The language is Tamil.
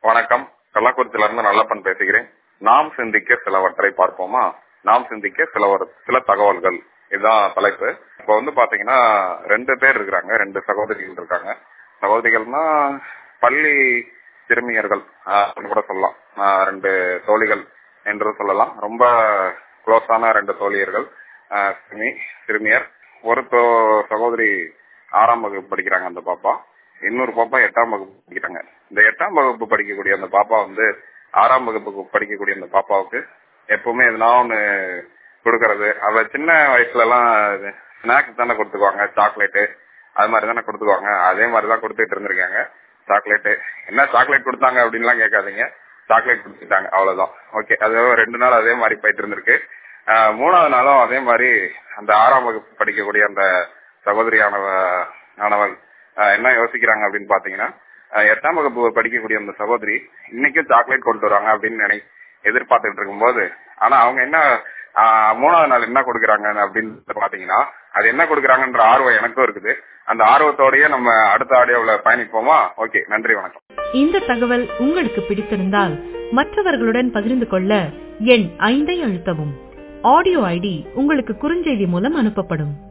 வணக்கம் கள்ளக்குறிச்சியில இருந்து நல்லப்பன் பேசுகிறேன் நாம் சிந்திக்க சிலவற்றை பார்ப்போமா நாம் சிந்திக்க சில ஒரு சில தகவல்கள் இதுதான் தலைப்பு இப்போ வந்து பாத்தீங்கன்னா ரெண்டு பேர் இருக்கிறாங்க ரெண்டு சகோதரிகள் இருக்காங்க சகோதரிகள்னா பள்ளி சிறுமியர்கள் ஆஹ் அப்படின்னு கூட சொல்லலாம் ஆஹ் ரெண்டு தோழிகள் என்று சொல்லலாம் ரொம்ப க்ளோஸான ரெண்டு தோழியர்கள் ஆஹ் சிறுமி சிறுமியர் ஒரு தோ- சகோதரி ஆறாம் வகுப்பு படிக்கிறாங்க அந்த பாப்பா இன்னொரு பாப்பா எட்டாம் வகுப்பு படிக்கிறாங்க இந்த எட்டாம் வகுப்பு படிக்கக்கூடிய அந்த பாப்பா வந்து ஆறாம் வகுப்புக்கு படிக்கக்கூடிய அந்த பாப்பாவுக்கு எப்பவுமே எதுனா ஒண்ணு கொடுக்கறது அவ சின்ன வயசுல எல்லாம் ஸ்நாக்ஸ் தானே கொடுத்துக்குவாங்க சாக்லேட்டு அது மாதிரி தானே கொடுத்துக்குவாங்க அதே மாதிரி தான் கொடுத்துட்டு இருந்திருக்காங்க சாக்லேட்டு என்ன சாக்லேட் கொடுத்தாங்க அப்படின்லாம் கேட்காதீங்க சாக்லேட் கொடுத்துட்டாங்க அவ்வளவுதான் ஓகே அது ரெண்டு நாள் அதே மாதிரி போயிட்டு இருந்திருக்கு ஆஹ் மூணாவது நாளும் அதே மாதிரி அந்த ஆறாம் வகுப்பு படிக்கக்கூடிய அந்த சகோதரியானவ ஆனவள் ஆஹ் என்ன யோசிக்கிறாங்க அப்படின்னு பாத்தீங்கன்னா ஆஹ் எட்டாம் வகுப்பு படிக்கக்கூடிய அந்த சகோதரி இன்னைக்கும் சாக்லேட் கொண்டு வராங்க அப்படின்னு நினை எதிர்பார்த்துட்டு இருக்கும்போது ஆனா அவங்க என்ன ஆஹ் மூணாவது நாள் என்ன கொடுக்குறாங்க அப்படின்னு பாத்தீங்கன்னா அது என்ன கொடுக்குறாங்கன்ற ஆர்வம் எனக்கும் இருக்குது அந்த ஆர்வத்தோடயே நம்ம அடுத்த ஆடியோவில் பயணிப்போமா ஓகே நன்றி வணக்கம் இந்த தகவல் உங்களுக்கு பிடித்திருந்தால் மற்றவர்களுடன் பகிர்ந்து கொள்ள எண் ஐந்தை அழுத்தவும் ஆடியோ ஐடி உங்களுக்கு குறுஞ்செய்தி மூலம் அனுப்பப்படும்